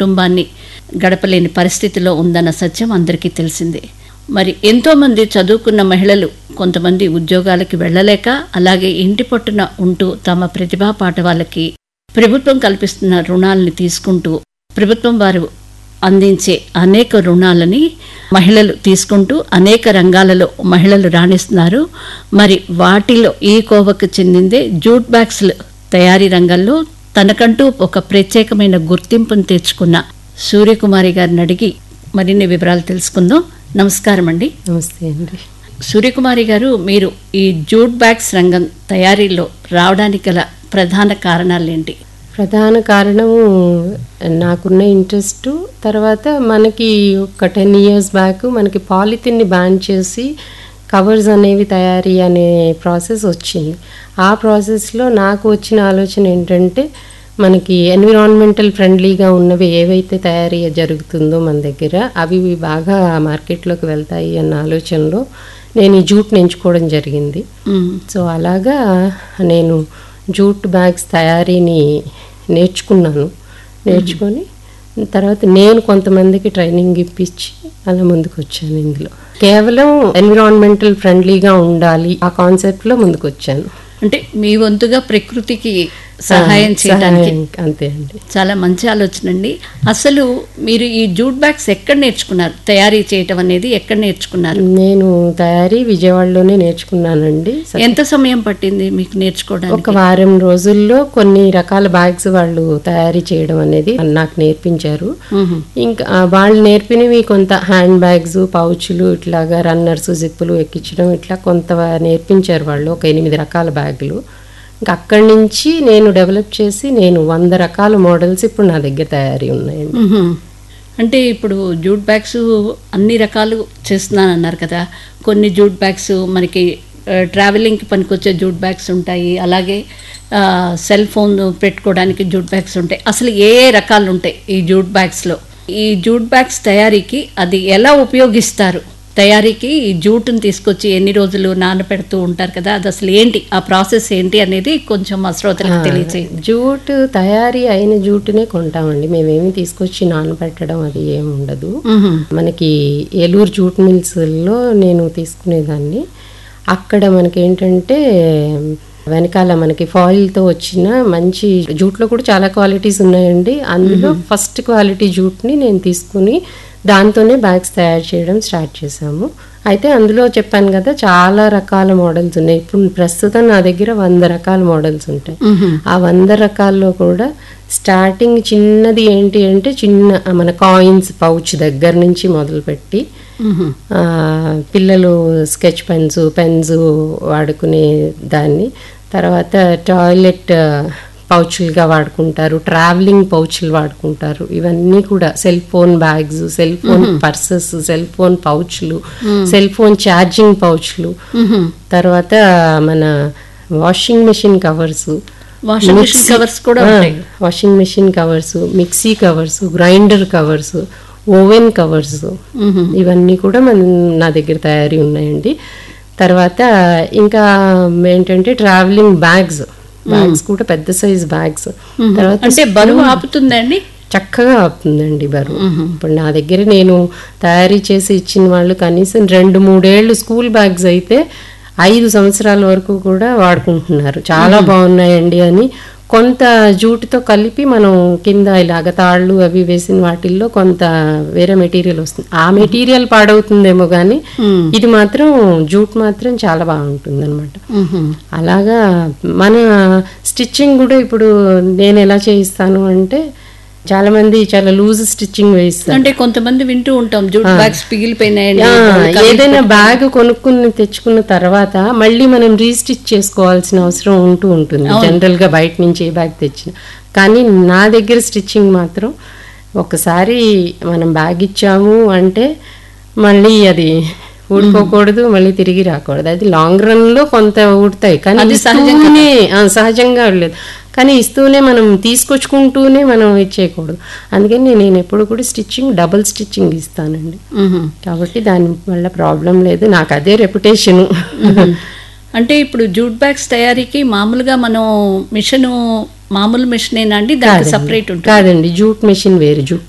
కుటుంబాన్ని గడపలేని పరిస్థితిలో ఉందన్న సత్యం అందరికీ తెలిసిందే మరి ఎంతోమంది చదువుకున్న మహిళలు కొంతమంది ఉద్యోగాలకి వెళ్ళలేక అలాగే ఇంటి పట్టున ఉంటూ తమ ప్రతిభా పాఠవాలకి ప్రభుత్వం కల్పిస్తున్న రుణాలని తీసుకుంటూ ప్రభుత్వం వారు అందించే అనేక రుణాలని మహిళలు తీసుకుంటూ అనేక రంగాలలో మహిళలు రాణిస్తున్నారు మరి వాటిలో ఈ కోవకు చెందిందే జూట్ బ్యాగ్స్ల తయారీ రంగంలో తనకంటూ ఒక ప్రత్యేకమైన గుర్తింపును తెచ్చుకున్న సూర్యకుమారి గారిని అడిగి మరిన్ని వివరాలు తెలుసుకుందాం నమస్కారం అండి నమస్తే అండి సూర్యకుమారి గారు మీరు ఈ జూట్ బ్యాగ్స్ రంగం తయారీలో రావడానికి గల ప్రధాన కారణాలేంటి ప్రధాన కారణము నాకున్న ఇంట్రెస్ట్ తర్వాత మనకి ఒక టెన్ ఇయర్స్ బ్యాక్ మనకి పాలిథిన్ని బ్యాన్ చేసి కవర్స్ అనేవి తయారీ అనే ప్రాసెస్ వచ్చింది ఆ ప్రాసెస్లో నాకు వచ్చిన ఆలోచన ఏంటంటే మనకి ఎన్విరాన్మెంటల్ ఫ్రెండ్లీగా ఉన్నవి ఏవైతే తయారీ జరుగుతుందో మన దగ్గర అవి బాగా మార్కెట్లోకి వెళ్తాయి అన్న ఆలోచనలో నేను ఈ జూట్ని ఎంచుకోవడం జరిగింది మ్మ్. సో అలాగా నేను జూట్ బ్యాగ్స్ తయారీని నేర్చుకున్నాను నేర్చుకొని తర్వాత నేను కొంతమందికి ట్రైనింగ్ ఇప్పించి అలా ముందుకు వచ్చాను ఇందులో కేవలం ఎన్విరాన్మెంటల్ ఫ్రెండ్లీగా ఉండాలి ఆ కాన్సెప్ట్లో ముందుకు వచ్చాను అంటే మీ వంతుగా ప్రకృతికి సహాయం చేయడానికి సహాయం, అంతే అండి చాలా మంచి ఆలోచన అండి అసలు మీరు ఈ జూట్ బ్యాగ్స్ ఎక్కడ నేర్చుకున్నారు తయారీ చేయటం అనేది ఎక్కడ నేర్చుకున్నారు నేను తయారీ విజయవాడలోనే నేర్చుకున్నానండి ఎంత సమయం పట్టింది మీకు నేర్చుకోవడానికి ఒక వారం రోజుల్లో కొన్ని రకాల బ్యాగ్స్ వాళ్ళు తయారీ చేయడం అనేది నాకు నేర్పించారు మ్మ్. ఇంకా ఆ, వాళ్ళు నేర్పినవి కొంత హ్యాండ్ బ్యాగ్స్ పౌచులు ఇట్లాగా రన్నర్స్ జిప్పులు ఎక్కించడం ఇట్లా కొంత నేర్పించారు వాళ్ళు ఒక ఎనిమిది రకాల బ్యాగులు ఇంకా అక్కడి నుంచి నేను డెవలప్ చేసి నేను వంద రకాల మోడల్స్ ఇప్పుడు నా దగ్గర తయారీ ఉన్నాయండి మ్మ్. అంటే ఇప్పుడు జూట్ బ్యాగ్స్ అన్ని రకాలు చేస్తున్నాను అన్నారు కదా కొన్ని జూట్ బ్యాగ్స్ మనకి ఆ, ట్రావెలింగ్కి పనికొచ్చే జూట్ బ్యాగ్స్ ఉంటాయి అలాగే ఆ, సెల్ ఫోన్ పెట్టుకోవడానికి జూట్ బ్యాగ్స్ ఉంటాయి అసలు ఏ ఏ రకాలు ఉంటాయి ఈ జూట్ బ్యాగ్స్లో ఈ జూట్ బ్యాగ్స్ తయారీకి అది ఎలా ఉపయోగిస్తారు తయారీకి ఈ జూటుని తీసుకొచ్చి ఎన్ని రోజులు నానబెడుతూ ఉంటారు కదా అది అసలు ఏంటి ఆ ప్రాసెస్ ఏంటి అనేది కొంచెం మా శ్రోతలకు తెలియచేయండి జూట్ తయారీ అయిన జూటునే కొంటామండి మేమేమి తీసుకొచ్చి నానబెట్టడం అది ఏమి ఉండదు మ్మ్. మనకి ఏలూరు జూట్ మిల్స్లో నేను తీసుకునేదాన్ని అక్కడ మనకి ఏంటంటే వెనకాల మనకి ఫాయిల్తో వచ్చిన మంచి జూట్లో కూడా చాలా క్వాలిటీస్ ఉన్నాయండి అందులో ఫస్ట్ క్వాలిటీ జూట్ని నేను తీసుకుని దాంతోనే బ్యాగ్స్ తయారు చేయడం స్టార్ట్ చేశాము అయితే అందులో చెప్పాను కదా చాలా రకాల మోడల్స్ ఉన్నాయి ఇప్పుడు ప్రస్తుతం నా దగ్గర వంద రకాల మోడల్స్ ఉంటాయి మ్మ్. ఆ వంద రకాల్లో కూడా స్టార్టింగ్ చిన్నది ఏంటి అంటే చిన్న మన కాయిన్స్ పౌచ్ దగ్గర నుంచి మొదలుపెట్టి మ్మ్. ఆ, పిల్లలు స్కెచ్ పెన్స్ పెన్స్ వాడుకునే దాన్ని తర్వాత టాయిలెట్ పౌచులుగా వాడుకుంటారు ట్రావెలింగ్ పౌచులు వాడుకుంటారు ఇవన్నీ కూడా cell phone bags cell phone purses cell phone పౌచ్లు సెల్ ఫోన్ ఛార్జింగ్ పౌచ్లు మ్మ్. తర్వాత మన washing machine covers washing machine covers కూడా ఉంటాయి washing machine covers mixie covers grinder covers oven covers మ్మ్. ఇవన్నీ కూడా మన నా దగ్గర తయారీ ఉన్నాయండి తర్వాత ఇంకా ఏంటంటే ట్రావెలింగ్ బ్యాగ్స్ బ్యాగ్స్ కూడా పెద్ద సైజ్ బ్యాగ్స్ తర్వాత అంటే బరువు ఆపుతుందండి చక్కగా అవుతుందండి బరువు ఇప్పుడు నా దగ్గర నేను తయారీ చేసి ఇచ్చిన వాళ్ళు కనీసం రెండు మూడేళ్ళు స్కూల్ బ్యాగ్స్ అయితే ఐదు సంవత్సరాల వరకు కూడా వాడుకుంటున్నారు చాలా బాగున్నాయండి అని కొంత జూటుతో కలిపి మనం కింద ఇలాగ తాళ్ళు అవి వేసిన వాటిల్లో కొంత వేరే మెటీరియల్ వస్తుంది ఆ మెటీరియల్ పాడవుతుందేమో కానీ మ్మ్. ఇది మాత్రం జూట్ మాత్రం చాలా బాగుంటుంది అనమాట మ్మ్. అలాగా మన స్టిచ్చింగ్ కూడా ఇప్పుడు నేను ఎలా చేయిస్తాను అంటే చాలా మంది చాలా లూజ్ స్టిచ్చింగ్ వేయిస్తారు అంటే కొంతమంది వింటూ ఉంటాం జూట్ బ్యాగ్స్ పిగిలిపోయినాయండి ఆ, ఏదైనా బ్యాగ్ కొనుక్కుని తెచ్చుకున్న తర్వాత మళ్ళీ మనం రీస్టిచ్ చేసుకోవాల్సిన అవసరం ఉంటూ ఉంటుంది జనరల్ గా బయట నుంచి ఏ బ్యాగ్ తెచ్చిన కానీ నా దగ్గర స్టిచ్చింగ్ మాత్రం ఒకసారి మనం బ్యాగ్ ఇచ్చాము అంటే మళ్ళీ అది ఊడిపోకూడదు మళ్ళీ తిరిగి రాకూడదు అది లాంగ్ రన్ లో కొంత ఊడతాయి కానీ అది ఇస్తూనే ఆ, సహజంగా లేదు కానీ ఇస్తూనే మనం తీసుకొచ్చుకుంటూనే మనం ఇచ్చేయకూడదు అందుకని నేను ఎప్పుడు కూడా స్టిచ్చింగ్ డబుల్ స్టిచ్చింగ్ ఇస్తానండి మ్మ్. కాబట్టి దాని వల్ల ప్రాబ్లం లేదు నాకు అదే రెప్యుటేషన్ అంటే ఇప్పుడు జూట్ బ్యాగ్స్ తయారీకి మామూలుగా మనం మిషన్ మామూలు మిషనేనా అండి దానికి సపరేట్ ఉంటుంది కాదండి జూట్ మెషిన్ వేరు జూట్